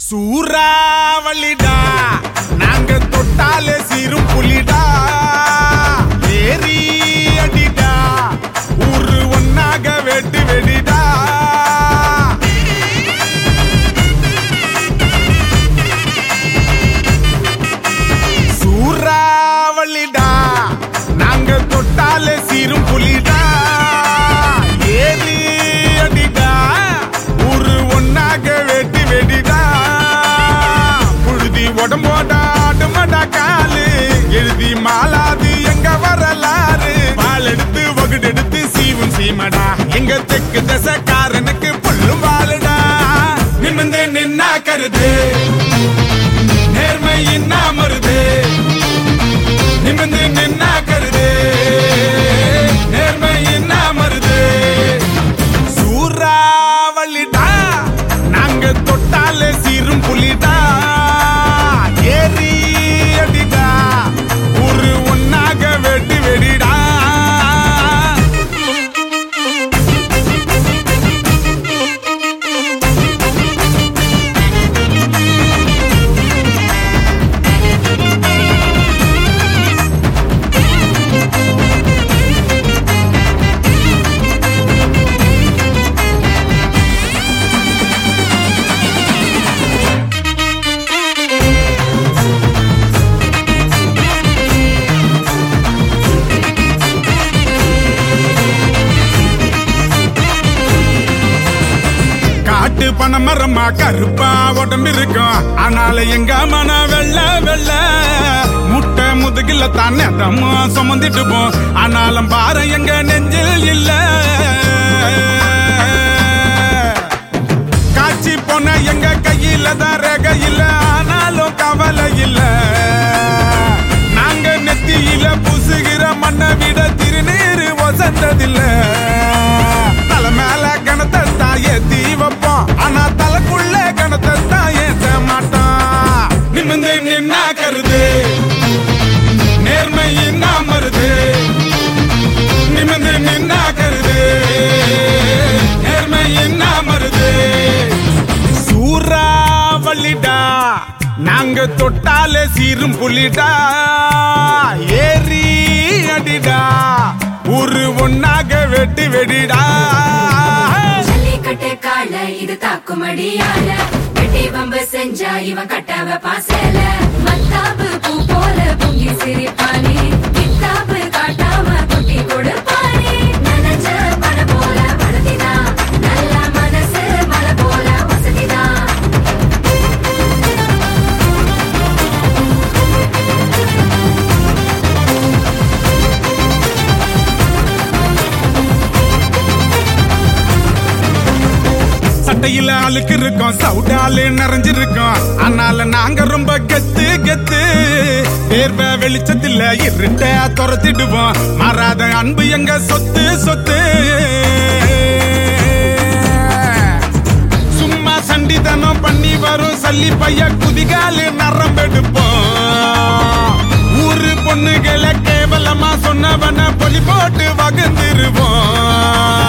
சூறாவளிடா நாங்க தொட்டாலே சீரும் புலிடா ஏறி அடிடா ஊரு ஒன்னாக வெட்டு வெடிடா சூறாவளிடா நாங்க தொட்டாலே சீரும் புலிடா ஏறி அடிடா ஊரு ஒன்னாக வெட்டி வெடிடா புழுதி உடம்போட ஆடுமடா காலு எழுதி மாலாது எங்க வரலாறு பால் எடுத்து வகுடு எடுத்து சீவும் சீமடா எங்க தெற்கு தசக்காரனுக்கு புல்லும் வாழுடா நிமிந்து நின்னா கருது நேர்மையின் மருது நிமிந்து நின்னா கருது நேர்மையின் மருது சூறாவளிடா நாங்க தொட்டாலே சீரும் புலிடா ஏறி அடிடா ஒரு ஒன்னாக வெட்டி வெடிடா காட்டு பனை மரமா கருப்பா உடம்பு இருக்கும் ஆனால எங்க மன வெள்ள வெள்ள முட்டை முதுகில தானே தம்மா சுமந்துட்டு போ ஆனாலும் பாரு எங்க நெஞ்சில் இல்ல காட்சி போன எங்க கையில தான் ரேக இல்ல ஆனாலும் கவலை இல்ல நாங்க நெத்தியில புசுகிற மண்ணை விட திருநீரு வசந்ததில்ல தலை மேல கணத்தை தான் ஏத்தி வைப்போம் ஆனா தலைக்குள்ள கணத்தை தான் ஏத்த மாட்டோம் நிமிந்து நின்னா கருது நேர்மையின் மருது நிமிந்து நின்னா கருது நேர்மையின் மருது சூறாவளிடா நாங்க தொட்டாலே சீரும் புலிடா ஏறி அடிடா ஒரு ஒன்னாக வெட்டி வெடிடா ஜல்லிக்கட்டு கால இது தாக்குமடியால வெட்டி வம்பு செஞ்சா இவன் கட்டவ பாசல மத்தாப்பு பூ போல பொங்கி சிரிப்பானே கித்தாப்பு காட்டாம கொட்டி கொடுப்பானே நனைஞ்ச பட போல படுத்திதான் நல்ல மனசு மலை போல வசதிதான் சட்டையில அழுக்கு இருக்கும் சவுடாலு நிறைஞ்சிருக்கும் ஆனால நாங்க ரொம்ப கெத்து கெத்து தேர்வ வெளிச்சத்துல இருட்ட துரத்திடுவோம் மாறாத அன்பு எங்க சொத்து சொத்து சும்மா சண்டிதனம் பண்ணி வரும் சல்லி பைய குதிகாலு நரம்பெடுப்போம் ஊரு பொண்ணுகளை கேவலமா சொன்னவன பொலி போட்டு வகுந்துருவோம்